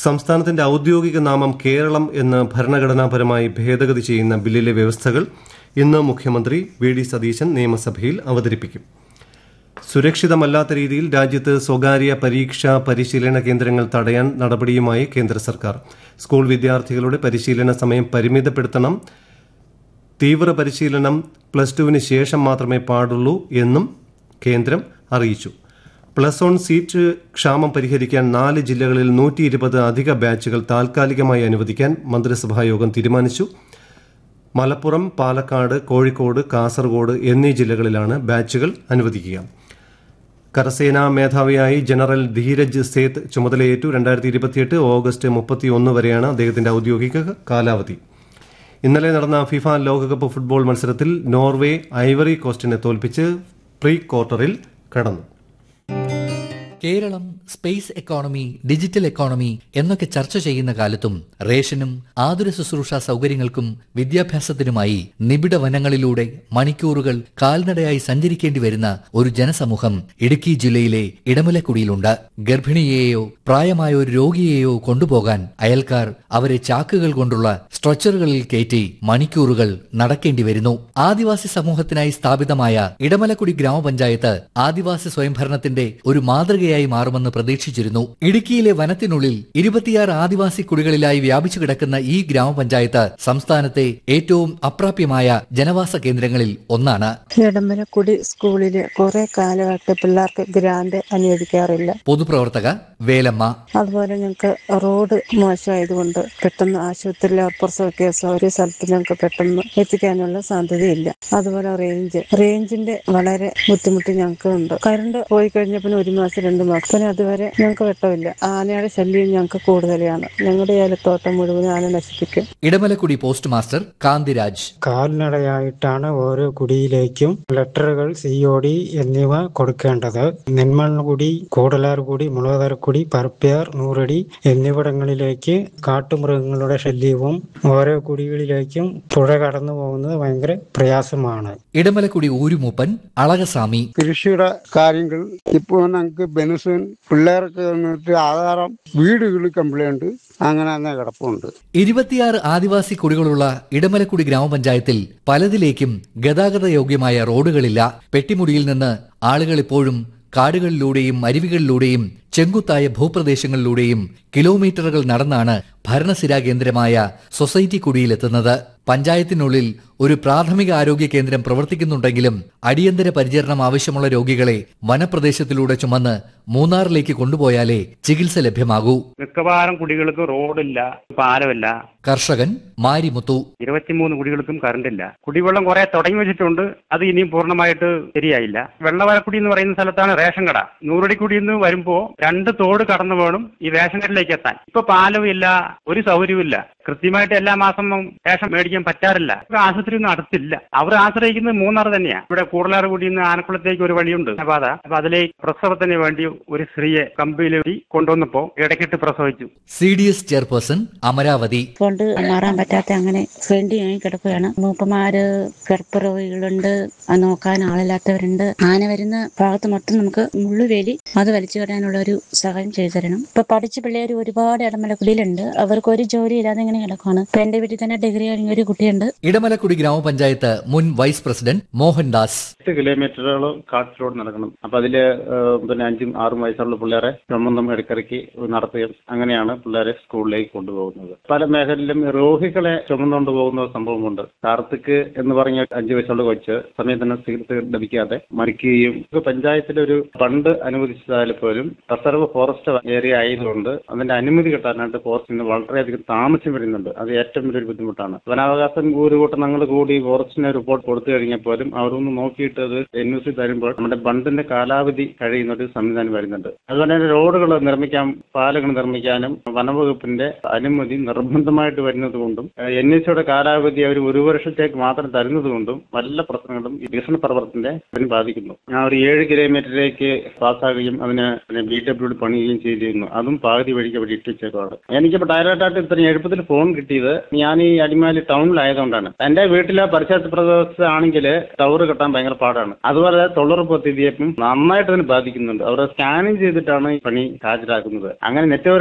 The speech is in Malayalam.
സംസ്ഥാനത്തിന്റെ ഔദ്യോഗിക നാമം കേരളം എന്ന് ഭരണഘടനാപരമായി ഭേദഗതി ചെയ്യുന്ന ബില്ലിലെ വ്യവസ്ഥകൾ ഇന്ന് മുഖ്യമന്ത്രി വി ഡി സതീശൻ നിയമസഭയിൽ അവതരിപ്പിക്കും സുരക്ഷിതമല്ലാത്ത രീതിയിൽ രാജ്യത്ത് സ്വകാര്യ പരീക്ഷാ പരിശീലന കേന്ദ്രങ്ങൾ തടയാൻ നടപടിയുമായി കേന്ദ്ര സർക്കാർ സ്കൂൾ വിദ്യാർത്ഥികളുടെ പരിശീലന സമയം പരിമിതപ്പെടുത്തണം തീവ്ര പരിശീലനം പ്ലസ് ടുവിന് ശേഷം മാത്രമേ പാടുള്ളൂ എന്നും കേന്ദ്രം അറിയിച്ചു പ്ലസ് വൺ സീറ്റ് ക്ഷാമം പരിഹരിക്കാൻ നാല് ജില്ലകളിൽ നൂറ്റി ഇരുപത് അധിക ബാച്ചുകൾ താൽക്കാലികമായി അനുവദിക്കാൻ മന്ത്രിസഭാ യോഗം തീരുമാനിച്ചു മലപ്പുറം പാലക്കാട് കോഴിക്കോട് കാസർഗോഡ് എന്നീ ജില്ലകളിലാണ് ബാച്ചുകൾ അനുവദിക്കുക കരസേനാ മേധാവിയായി ജനറൽ ധീരജ് സേത്ത് ചുമതലയേറ്റു രണ്ടായിരത്തി ഇരുപത്തിയെട്ട് ഓഗസ്റ്റ് മുപ്പത്തിയൊന്ന് വരെയാണ് അദ്ദേഹത്തിന്റെ ഔദ്യോഗിക കാലാവധി ഇന്നലെ നടന്ന ഫിഫ ലോകകപ്പ് ഫുട്ബോൾ മത്സരത്തിൽ നോർവേ ഐവറി കോസ്റ്റിനെ തോൽപ്പിച്ച് പ്രീ ക്വാർട്ടറിൽ കടന്നു Kerala space economy digital economy എന്നൊക്കെ ചർച്ച ചെയ്യുന്ന കാലത്തും റേഷനും ആതുര ശുശ്രൂഷ സൗകര്യങ്ങൾക്കും വിദ്യാഭ്യാസത്തിനുമായി നിബിഡ വനങ്ങളിലൂടെ മണിക്കൂറുകൾ കാൽനടയായി സഞ്ചരിക്കേണ്ടി വരുന്ന ഒരു ജനസമൂഹം ഇടുക്കി ജില്ലയിലെ ഇടമലക്കുടിയിലുണ്ട് ഗർഭിണിയെയോ പ്രായമായ ഒരു രോഗിയെയോ കൊണ്ടുപോകാൻ അയൽക്കാർ അവരെ ചാക്കുകൾ കൊണ്ടുള്ള സ്ട്രെച്ചറുകളിൽ കയറ്റി മണിക്കൂറുകൾ നടക്കേണ്ടി വരുന്നു ആദിവാസി സമൂഹത്തിനായി സ്ഥാപിതമായ ഇടമലക്കുടി ഗ്രാമപഞ്ചായത്ത് ആദിവാസി സ്വയംഭരണത്തിന്റെ ഒരു മാതൃകയായി മാറുമെന്ന് പ്രതീക്ഷിച്ചിരുന്നു ഇടുക്കിയിലെ വനത്തിനുള്ളിൽ ഇരുപത്തിയാറ് ആദിവാസി കുടികളിലായി വ്യാപിച്ചു കിടക്കുന്ന ഈ ഗ്രാമപഞ്ചായത്ത് സംസ്ഥാനത്തെ ഏറ്റവും അപ്രാപ്യമായ ജനവാസ കേന്ദ്രങ്ങളിൽ ഒന്നാണ് ഇടമലക്കുടി സ്കൂളില് കുറെ കാലമായിട്ട് പിള്ളേർക്ക് ഗ്രാൻഡ് അനുവദിക്കാറില്ല പൊതുപ്രവർത്തക വേലമ്മ അതുപോലെ ഞങ്ങൾക്ക് റോഡ് മോശമായതുകൊണ്ട് പെട്ടെന്ന് ആശുപത്രിയിലെ പ്രസവ കേസോ ഒരു സ്ഥലത്ത് ഞങ്ങൾക്ക് പെട്ടെന്ന് എത്തിക്കാനുള്ള സാധ്യതയില്ല അതുപോലെ റേഞ്ച് റേഞ്ചിന്റെ വളരെ ബുദ്ധിമുട്ട് ഞങ്ങൾക്ക് ഉണ്ട് കറണ്ട് പോയി കഴിഞ്ഞ പിന്നെ ഒരു മാസം രണ്ട് മാസം പിന്നെ അതുവരെ ഞങ്ങൾക്ക് വെട്ടമില്ല ആനയുടെ ശല്യം ഞങ്ങൾക്ക് കൂടുതലാണ് ഞങ്ങളുടെ ഏലത്തോട്ടം മുഴുവൻ ആന നശിപ്പിക്കും ഇടമലക്കുടി പോസ്റ്റ് മാസ്റ്റർ കാന്തിരാജ് കാൽനടയായിട്ടാണ് ഓരോ കുടിയിലേക്കും ലെറ്ററുകൾ സി ഒ ഡി എന്നിവ കൊടുക്കേണ്ടത് നെന്മൺകുടി കൂടലാർകുടി മുളകരക്കുടി പരപ്പയാർ നൂറടി എന്നിവിടങ്ങളിലേക്ക് കാട്ടുമൃഗങ്ങളുടെ ശല്യവും ഓരോ കുടികളിലേക്കും പുഴ കടന്നു പോകുന്നത് ഭയങ്കര പ്രയാസമാണ് ഇടമലക്കുടി ഊരുമൂപ്പൻ അളകസ്വാമി കൃഷിയുടെ കാര്യങ്ങൾ ഇപ്പോൾ ഞങ്ങൾക്ക് ബെനസിൻ പിള്ളേർക്ക് വന്നിട്ട് ആധാരം വീടുകൾ കംപ്ലൈന്റ് അങ്ങനെ തന്നെ കിടപ്പുണ്ട് ഇരുപത്തിയാറ് ആദിവാസി കുടികളുള്ള ഇടമലക്കുടി ഗ്രാമപഞ്ചായത്തിൽ പലതിലേക്കും ഗതാഗത യോഗ്യമായ റോഡുകളില്ല പെട്ടിമുടിയിൽ നിന്ന് ആളുകൾ ഇപ്പോഴും കാടുകളിലൂടെയും അരുവികളിലൂടെയും ചെങ്കുത്തായ ഭൂപ്രദേശങ്ങളിലൂടെയും കിലോമീറ്ററുകൾ നടന്നാണ് ഭരണസിരാ കേന്ദ്രമായ സൊസൈറ്റി കുടിയിലെത്തുന്നത് പഞ്ചായത്തിനുള്ളിൽ ഒരു പ്രാഥമിക ആരോഗ്യ കേന്ദ്രം പ്രവർത്തിക്കുന്നുണ്ടെങ്കിലും അടിയന്തര പരിചരണം ആവശ്യമുള്ള രോഗികളെ വനപ്രദേശത്തിലൂടെ ചുമന്ന് മൂന്നാറിലേക്ക് കൊണ്ടുപോയാലേ ചികിത്സ ലഭ്യമാകൂ മിക്കവാറും കുടികൾക്ക് റോഡില്ല പാലമില്ല കർഷകൻ മാരിമുത്തു ഇരുപത്തിമൂന്ന് കുടികൾക്കും കറണ്ടില്ല കുടിവെള്ളം കുറെ തുടങ്ങി വെച്ചിട്ടുണ്ട് അത് ഇനിയും പൂർണ്ണമായിട്ട് ശരിയായില്ല വെള്ളവരക്കുടി എന്ന് പറയുന്ന സ്ഥലത്താണ് റേഷൻ കട നൂറടിക്കുടി നിന്ന് വരുമ്പോ രണ്ട് തോട് കടന്നു വേണം ഈ റേഷൻ കടയിലേക്ക് എത്താൻ ഇപ്പൊ പാലവും ഇല്ല ഒരു സൗകര്യവും ഇല്ല കൃത്യമായിട്ട് എല്ലാ മാസം റേഷൻ മേടിക്കാൻ പറ്റാറില്ല ഇപ്പൊ ആശുപത്രി ഒന്നും അടുത്തില്ല അവർ ആശ്രയിക്കുന്നത് മൂന്നാർ തന്നെയാണ് ഇവിടെ കൂടലാറുകുടി നിന്ന് ആനക്കുളത്തേക്ക് ഒരു വഴിയുണ്ട് പാത അപ്പൊ അതിലേക്ക് പ്രസവത്തിന് വേണ്ടി ഒരു സ്ത്രീയെ കമ്പിയിലൂടി കൊണ്ടുവന്നപ്പോ ഇടയ്ക്കിട്ട് പ്രസവിച്ചു C D S chairperson Amaravathi കൊണ്ട് മാറാൻ പറ്റാത്ത അങ്ങനെ ഫ്രണ്ടിയായി കിടക്കുകയാണ് മൂപ്പന്മാര് കിടപ്പ് രോഗികളുണ്ട് അത് നോക്കാൻ ആളില്ലാത്തവരുണ്ട് ആന വരുന്ന ഭാഗത്ത് മൊത്തം നമുക്ക് മുള്ളുവേലി അത് വലിച്ചു കെട്ടാനുള്ള ഒരു സഹായം ചെയ്തു തരണം ഇപ്പൊ പഠിച്ച പിള്ളേർ ഒരുപാട് ഇടമലക്കുടിയിലുണ്ട് അവർക്ക് ഒരു ജോലി ഇല്ലാതെ ഇങ്ങനെ കിടക്കുകയാണ് ഇപ്പൊ എന്റെ വീട്ടിൽ തന്നെ ഡിഗ്രി കഴിഞ്ഞ ഒരു കുട്ടിയുണ്ട് ഇടമലക്കുടി ഗ്രാമപഞ്ചായത്ത് മുൻ വൈസ് പ്രസിഡന്റ് മോഹൻദാസ് എട്ട് കിലോമീറ്ററുകൾ കാട്ടിലൂടെ നടക്കണം അപ്പൊ അതില് ഏഹ്, പിന്നെ അഞ്ചും ആറും വയസ്സുള്ള പിള്ളേരെ ചുമന്നും ഇടയ്ക്കിടയ്ക്ക് നടത്തുകയും അങ്ങനെയാണ് പിള്ളേരെ സ്കൂളിലേക്ക് കൊണ്ടുപോകുന്നത് പല മേഖലയിലും രോഗികളെ ചുമന്നുകൊണ്ട് പോകുന്ന സംഭവമുണ്ട് കാർത്തിക് എന്ന് പറഞ്ഞ അഞ്ചു വയസ്സുള്ള കൊച്ച് സമയത്തിന് ചികിത്സ ലഭിക്കാതെ മരിക്കുകയും ഇത് പഞ്ചായത്തിലെ ഒരു ഫണ്ട് അനുവദിച്ചതായാൽ പോലും റിസർവ് ഫോറസ്റ്റ് ഏരിയ ആയതുകൊണ്ട് അതിന്റെ അനുമതി കിട്ടാനായിട്ട് ഫോറസ്റ്റിന് വളരെയധികം താമസം വരുന്നുണ്ട് അത് ഏറ്റവും വലിയൊരു ബുദ്ധിമുട്ടാണ് വനാവകാശം ഒരു കൂട്ടം ഞങ്ങൾ കൂടി ഫോറസ്റ്റിന് റിപ്പോർട്ട് കൊടുത്തു കഴിഞ്ഞാൽ പോലും അവരൊന്ന് നോക്കിയിട്ട് അത് എൻ യു സി തരുമ്പോൾ നമ്മുടെ ബണ്ടിന്റെ കാലാവധി കഴിയുന്ന ഒരു സംവിധാനം വരുന്നുണ്ട് അതുപോലെ തന്നെ റോഡുകൾ നിർമ്മിക്കാൻ പാലങ്ങൾ നിർമ്മിക്കാനും വനവകുപ്പിന്റെ അനുമതി നിർബന്ധമായിട്ട് വരുന്നത് കൊണ്ടും എൻ എസ് സിയുടെ കാലാവധി അവർ ഒരു വർഷത്തേക്ക് മാത്രം തരുന്നത് കൊണ്ടും വല്ല പ്രശ്നങ്ങളും ഈ വികസന പ്രവർത്തനത്തെ അതിന് ബാധിക്കുന്നു ആ ഒരു ഏഴ് കിലോമീറ്ററിലേക്ക് പാസ്സാകുകയും അതിന് പിന്നെ ബി ഡബ്ല്യു പണിയുകയും ചെയ്തിരുന്നു അതും പാതി വഴിക്ക് അവിടെ ഇട്ടിച്ചേക്കാണ് എനിക്കിപ്പോൾ ഡയറക്റ്റായിട്ട് ഇത്രയും എളുപ്പത്തിൽ ഫോൺ കിട്ടിയത് ഞാൻ ഈ അടിമാലി ടൗണിലായതുകൊണ്ടാണ് എന്റെ വീട്ടിലെ പരിസരത്ത് പ്രദേശത്താണെങ്കിൽ ടവർ കെട്ടാൻ ഭയങ്കര പാടാണ് അതുപോലെ തൊഴിലുറപ്പ് പദ്ധതിയെപ്പം നന്നായിട്ട് അതിന് ബാധിക്കുന്നുണ്ട് അവർ സ്കാനിങ് ചെയ്തിട്ടാണ് ഈ പണി ഹാജരാക്കുന്നത് അങ്ങനെ നെറ്റ്വർക്ക്